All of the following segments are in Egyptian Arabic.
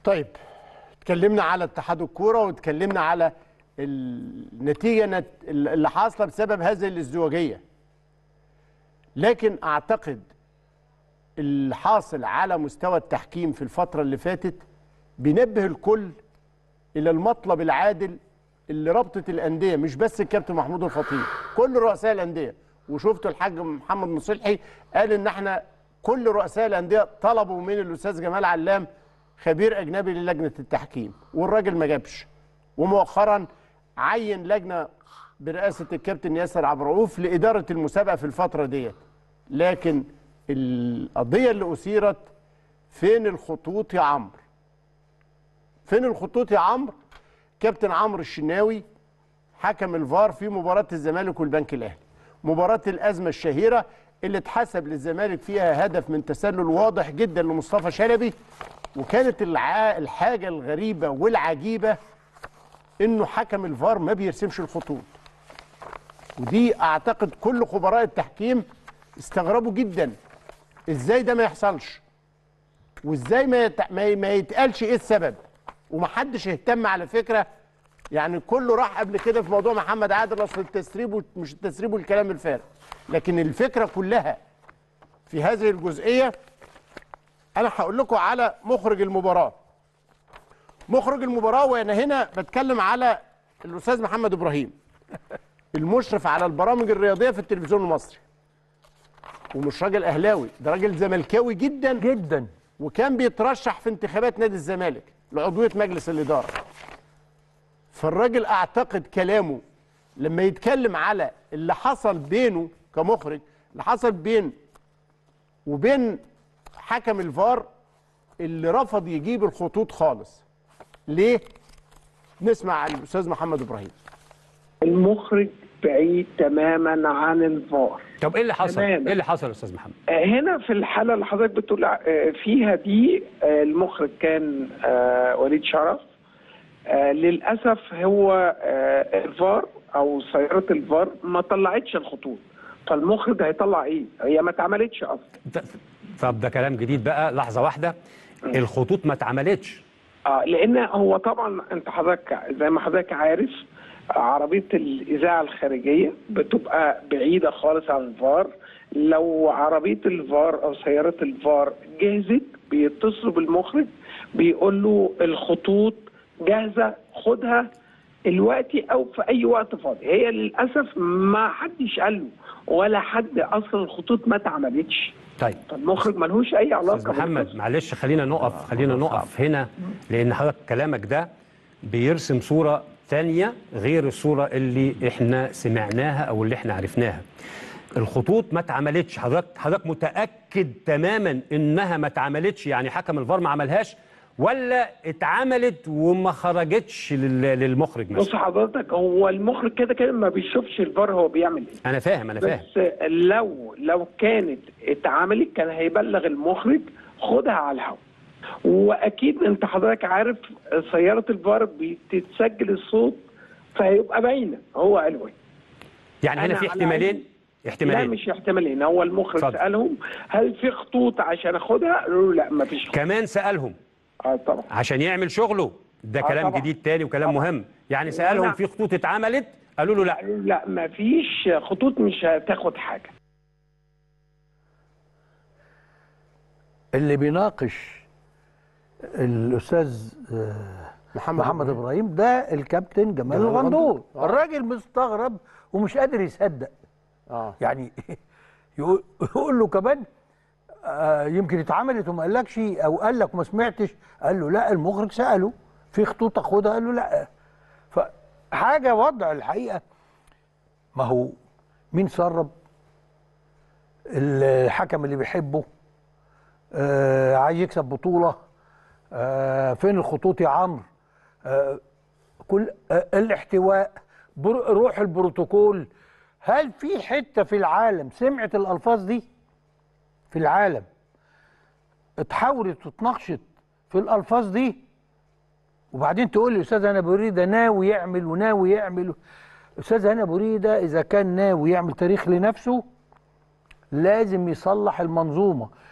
طيب اتكلمنا على اتحاد الكوره واتكلمنا على النتيجه نت- اللي حاصله بسبب هذه الازدواجيه لكن اعتقد اللي حاصل على مستوى التحكيم في الفتره اللي فاتت بينبه الكل الى المطلب العادل اللي رابطه الانديه مش بس الكابتن محمود الخطيب كل رؤساء الانديه وشفتوا الحاج محمد مصلحي قال ان احنا كل رؤساء الانديه طلبوا من الاستاذ جمال علام خبير اجنبي للجنه التحكيم والراجل ما جابش ومؤخرا عين لجنه برئاسه الكابتن ياسر عبد الرؤوف لاداره المسابقه في الفتره ديت لكن القضيه اللي اثيرت فين الخطوط يا عمرو فين الخطوط يا عمرو كابتن عمرو الشناوي حكم الفار في مباراة الزمالك والبنك الأهلي مباراة الأزمة الشهيرة اللي اتحسب للزمالك فيها هدف من تسلل واضح جدا لمصطفى شلبي وكانت الع... الحاجة الغريبة والعجيبة انه حكم الفار ما بيرسمش الخطوط ودي اعتقد كل خبراء التحكيم استغربوا جدا ازاي ده ما يحصلش وازاي ما يت... ما, ي... ما يتقالش ايه السبب ومحدش اهتم على فكره يعني كله راح قبل كده في موضوع محمد عادل اصل التسريب مش التسريب والكلام الفارغ لكن الفكره كلها في هذه الجزئيه انا هقول لكم على مخرج المباراه مخرج المباراه وانا هنا بتكلم على الاستاذ محمد ابراهيم المشرف على البرامج الرياضيه في التلفزيون المصري ومش راجل اهلاوي ده راجل زملكاوي جدا جدا وكان بيترشح في انتخابات نادي الزمالك لعضويه مجلس الاداره فالراجل اعتقد كلامه لما يتكلم على اللي حصل بينه كمخرج اللي حصل بين وبين حكم الفار اللي رفض يجيب الخطوط خالص ليه نسمع الاستاذ محمد ابراهيم المخرج بعيد تماما عن الفار طب ايه اللي حصل؟ تمام. ايه اللي حصل يا استاذ محمد؟ آه، هنا في الحالة اللي حضرتك بتقول آه، فيها دي آه، المخرج كان آه، وليد شرف آه، للأسف هو آه، الفار أو سيارة الفار ما طلعتش الخطوط فالمخرج هيطلع إيه؟ هي ما اتعملتش أصلا ط- طب ده كلام جديد بقى لحظه واحده الخطوط ما اتعملتش اه لان هو طبعا انت حضرتك زي ما حضرتك عارف آه، عربيه الاذاعه الخارجيه بتبقى بعيده خالص عن الفار لو عربيه الفار او سياره الفار جهزت بيتصلوا بالمخرج بيقول له الخطوط جاهزه خدها دلوقتي او في اي وقت فاضي هي للاسف ما حدش قال له ولا حد اصلا الخطوط ما اتعملتش طيب فالمخرج ملهوش اي علاقه استاذ محمد بالقصة. معلش خلينا نقف خلينا نقف هنا لان حضرتك كلامك ده بيرسم صوره ثانيه غير الصوره اللي احنا سمعناها او اللي احنا عرفناها الخطوط ما اتعملتش حضرتك حضرتك متاكد تماما انها ما اتعملتش يعني حكم الفار ما عملهاش ولا اتعملت وما خرجتش لل- للمخرج بص مثلا حضرتك هو المخرج كده كده ما بيشوفش الفار هو بيعمل ايه انا فاهم انا فاهم بس لو لو كانت اتعملت كان هيبلغ المخرج خدها على الهواء واكيد انت حضرتك عارف سياره الفار بتتسجل الصوت فهيبقى باينه هو قال ايه يعني هنا أنا في على احتمالين لا احتمالين مش احتمالين هو المخرج اتفضل. سالهم هل في خطوط عشان اخدها قالوا له لا ما فيش خطوط كمان سالهم اه طبعا عشان يعمل شغله ده آه كلام طبعا. جديد تاني وكلام طبعا. مهم يعني سالهم نعم. في خطوط اتعملت قالوا له لا قالوا له لا ما فيش خطوط مش هتاخد حاجه اللي بيناقش الاستاذ آه، محمد محمد ابراهيم ده الكابتن جمال جمال الغندور الغندور. آه. الراجل مستغرب ومش قادر يصدق اه يعني يقول يقول له كمان آه يمكن اتعملت وما قالكش او قال لك وما سمعتش قال له لا المخرج ساله في خطوط اخدها قال له لا فحاجه وضع الحقيقه ما هو مين سرب الحكم اللي بيحبه آه عايز يكسب بطوله آه فين الخطوط يا عمرو آه كل آه الاحتواء بر- روح البروتوكول هل في حته في العالم سمعت الالفاظ دي في العالم اتحاورت واتناقشت في الالفاظ دي وبعدين تقول لي استاذ انا بريده ناوي يعمل وناوي يعمل استاذ هنا بريده اذا كان ناوي يعمل تاريخ لنفسه لازم يصلح المنظومه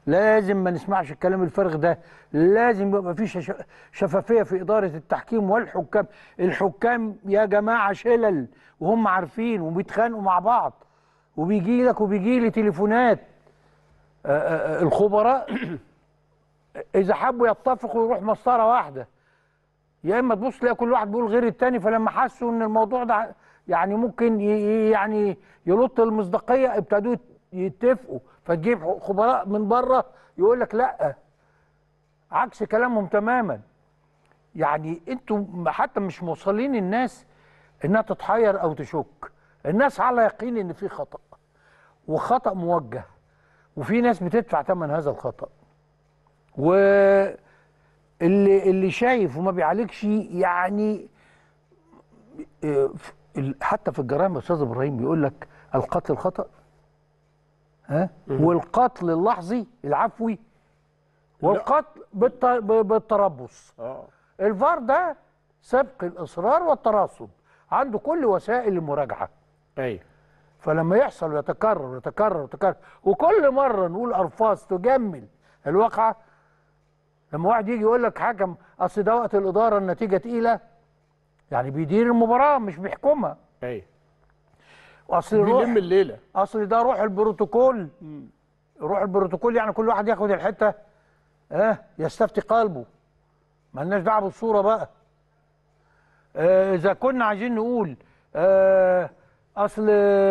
لازم ما نسمعش الكلام الفارغ ده لازم يبقى في شش- شفافيه في اداره التحكيم والحكام الحكام يا جماعه شلل وهم عارفين وبيتخانقوا مع بعض وبيجي لك وبيجي لي تليفونات آه، آه، آه، الخبراء اذا حبوا يتفقوا يروح مسطره واحده يا اما تبص تلاقي كل واحد بيقول غير التاني فلما حسوا ان الموضوع ده يعني ممكن ي- ي- يعني يلط المصداقيه ابتدوا يتفقوا فتجيب خبراء من بره يقول لك لا عكس كلامهم تماما يعني انتوا حتى مش موصلين الناس انها تتحير او تشك الناس على يقين ان في خطا وخطا موجه وفي ناس بتدفع ثمن هذا الخطا واللي اللي شايف وما بيعالجش يعني آه، ف- ال- حتى في الجرائم يا استاذ ابراهيم بيقول لك القتل خطا ها والقتل اللحظي العفوي والقتل بالت- ب- بالتربص اه الفار ده سبق الاصرار والتراصد عنده كل وسائل المراجعه ايوه فلما يحصل ويتكرر ويتكرر ويتكرر وكل مره نقول الفاظ تجمل الواقعه لما واحد يجي يقول لك حكم اصل ده وقت الاداره النتيجه تقيله يعني بيدير المباراه مش بيحكمها ايوه اصل بيلم روح الليله اصل ده روح البروتوكول روح البروتوكول يعني كل واحد ياخد الحته اه يستفتي قلبه مالناش دعوه بالصوره بقى آه اذا كنا عايزين نقول آه اصل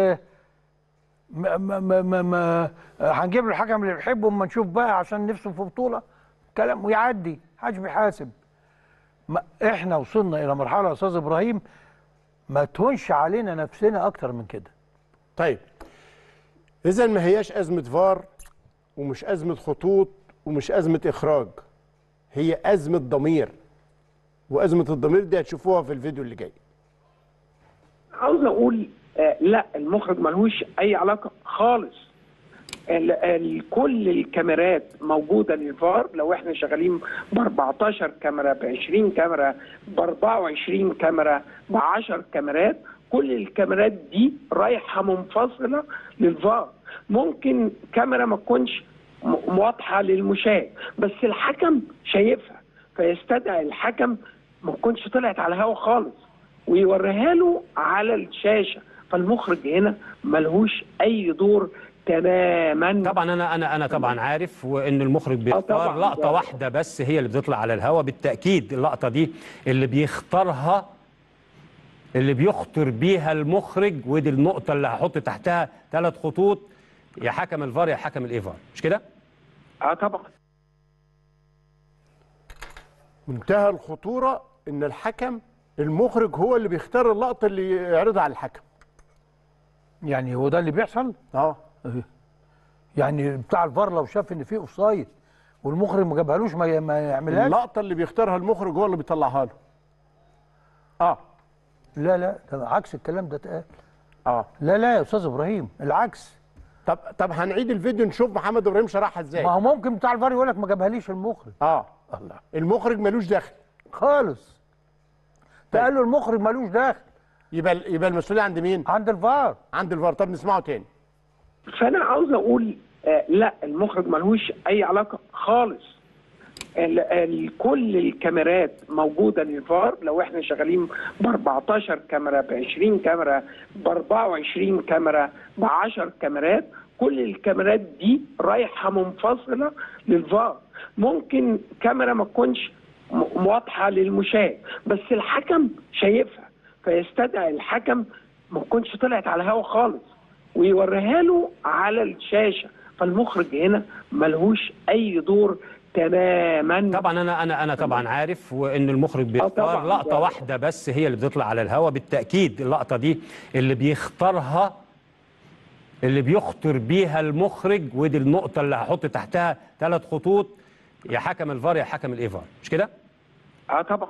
ما ما ما ما ما هنجيب له الحكم اللي بيحبه اما نشوف بقى عشان نفسه في بطوله كلام ويعدي محدش بيحاسب ما احنا وصلنا الى مرحله يا استاذ ابراهيم ما تهونش علينا نفسنا اكتر من كده طيب اذا ما هياش ازمه فار ومش ازمه خطوط ومش ازمه اخراج هي ازمه ضمير وازمه الضمير دي هتشوفوها في الفيديو اللي جاي عاوز اقول آه لا المخرج ملهوش اي علاقه خالص ال ال كل الكاميرات موجوده للفار لو احنا شغالين ب 14 كاميرا ب 20 كاميرا ب 24 كاميرا ب 10 كاميرات كل الكاميرات دي رايحه منفصله للفار ممكن كاميرا ما تكونش م- واضحه للمشاهد بس الحكم شايفها فيستدعي الحكم ما تكونش طلعت على الهوا خالص ويوريها له على الشاشه فالمخرج هنا ملهوش اي دور تماما طبعا انا انا انا طبعا عارف وان المخرج بيختار طبعاً. لقطه واحده بس هي اللي بتطلع على الهواء بالتاكيد اللقطه دي اللي بيختارها اللي بيخطر بيها المخرج ودي النقطه اللي هحط تحتها ثلاث خطوط يا حكم الفار يا حكم الايفار مش كده اه طبعا منتهى الخطوره ان الحكم المخرج هو اللي بيختار اللقطه اللي يعرضها على الحكم يعني هو ده اللي بيحصل اه يعني بتاع الفار لو شاف ان في اوفسايد والمخرج ما جابهالوش ما ما يعملهاش اللقطه اللي بيختارها المخرج هو اللي بيطلعها له اه لا لا ده عكس الكلام ده اتقال اه لا لا يا استاذ ابراهيم العكس طب طب هنعيد الفيديو نشوف محمد ابراهيم شرحها ازاي ما هو ممكن بتاع الفار يقول لك ما جابهاليش المخرج اه الله المخرج ملوش دخل خالص ده طيب. قال له المخرج ملوش دخل يبقى يبقى المسؤوليه عند مين عند الفار عند الفار طب نسمعه تاني فانا عاوز اقول آه لا المخرج ملهوش اي علاقه خالص ال ال كل الكاميرات موجوده للفار لو احنا شغالين ب 14 كاميرا ب 20 كاميرا ب 24 كاميرا ب 10 كاميرات كل الكاميرات دي رايحه منفصله للفار ممكن كاميرا ما تكونش م- واضحه للمشاهد بس الحكم شايفها فيستدعي الحكم ما تكونش طلعت على الهوا خالص ويوريها له على الشاشه فالمخرج هنا ملهوش اي دور تماما طبعا انا انا انا طبعا عارف وان المخرج بيختار طبعاً. لقطه واحده بس هي اللي بتطلع على الهواء بالتاكيد اللقطه دي اللي بيختارها اللي بيخطر بيها المخرج ودي النقطه اللي هحط تحتها ثلاث خطوط يا حكم الفار يا حكم الايفار مش كده اه طبعا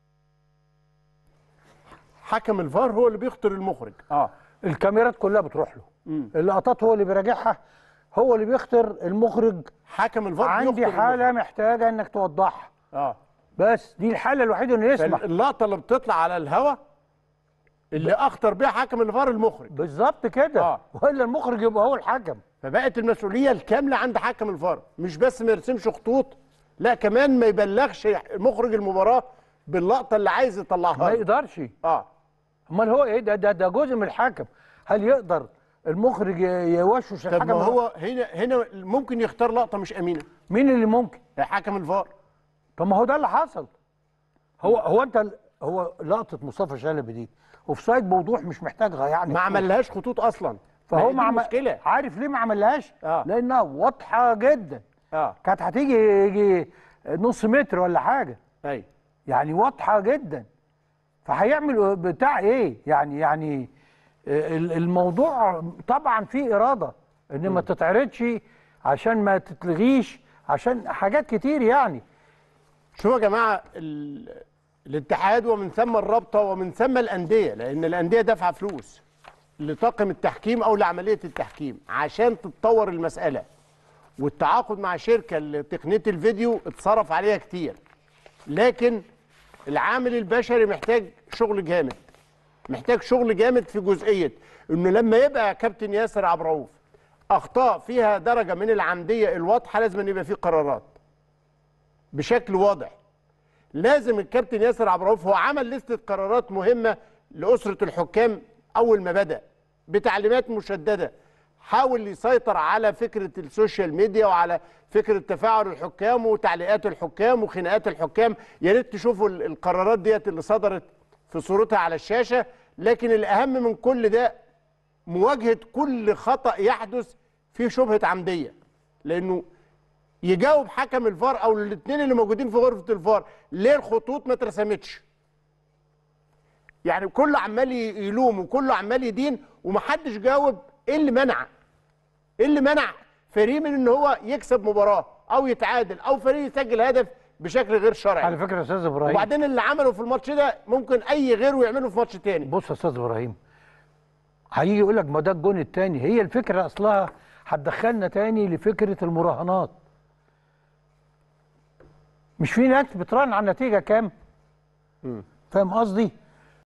حكم الفار هو اللي بيختار المخرج اه الكاميرات كلها بتروح له اللقطات هو اللي بيراجعها هو اللي بيختار المخرج حكم الفار عندي بيختار حاله محتاجه انك توضحها المخرج. اه بس دي الحاله الوحيده انه يسمح اللقطه اللي بتطلع على الهوا اللي اخطر بيها حكم الفار المخرج بالظبط كده آه. والا المخرج يبقى هو الحكم فبقت المسؤوليه الكامله عند حكم الفار مش بس ما يرسمش خطوط لا كمان ما يبلغش مخرج المباراه باللقطه اللي عايز ما يطلعها له. يقدرش اه امال هو ايه ده ده, ده جزء من الحكم هل يقدر المخرج ي- يوشوش طب الحكم ما هو هنا هنا ممكن يختار لقطه مش امينه مين اللي ممكن حكم الفار طب ما هو ده اللي حصل هو هو انت ال- هو لقطه مصطفى شلبي دي اوف سايد بوضوح مش محتاجها يعني ما عملهاش خطوط اصلا فهو ما ما عمل مشكله عارف ليه ما عملهاش آه. لانها واضحه جدا اه كانت هتيجي يجي نص متر ولا حاجه ايوه يعني واضحه جدا فهيعمل بتاع ايه يعني يعني ال- الموضوع طبعا فيه اراده ان ما تتعرضش عشان ما تتلغيش عشان حاجات كتير يعني شوفوا يا جماعه ال... الاتحاد ومن ثم الرابطه ومن ثم الانديه لان الانديه دافعه فلوس لطاقم التحكيم او لعمليه التحكيم عشان تتطور المساله والتعاقد مع شركه لتقنيه الفيديو اتصرف عليها كتير لكن العامل البشري محتاج شغل جامد محتاج شغل جامد في جزئيه انه لما يبقى كابتن ياسر عبد الرؤوف اخطاء فيها درجه من العمديه الواضحه لازم أن يبقى فيه قرارات بشكل واضح لازم الكابتن ياسر عبد الرؤوف هو عمل لستة قرارات مهمة لأسرة الحكام أول ما بدأ بتعليمات مشددة حاول يسيطر على فكرة السوشيال ميديا وعلى فكرة تفاعل الحكام وتعليقات الحكام وخناقات الحكام يا ريت تشوفوا ال- القرارات ديت اللي صدرت في صورتها على الشاشة لكن الأهم من كل ده مواجهة كل خطأ يحدث فيه شبهة عمدية لأنه يجاوب حكم الفار او الاثنين اللي موجودين في غرفه الفار ليه الخطوط ما اترسمتش يعني كله عمال ي- يلوم وكله عمال يدين ومحدش جاوب ايه اللي منع ايه اللي منع فريق من ان هو يكسب مباراه او يتعادل او فريق يسجل هدف بشكل غير على شرعي فكره يا استاذ ابراهيم وبعدين اللي عمله في الماتش ده ممكن اي غيره يعمله في ماتش تاني بص يا استاذ ابراهيم هيجي يقول لك ما ده الجون الثاني هي الفكره اصلها هتدخلنا تاني لفكره المراهنات مش في ناس بتراهن على النتيجه كام فاهم قصدي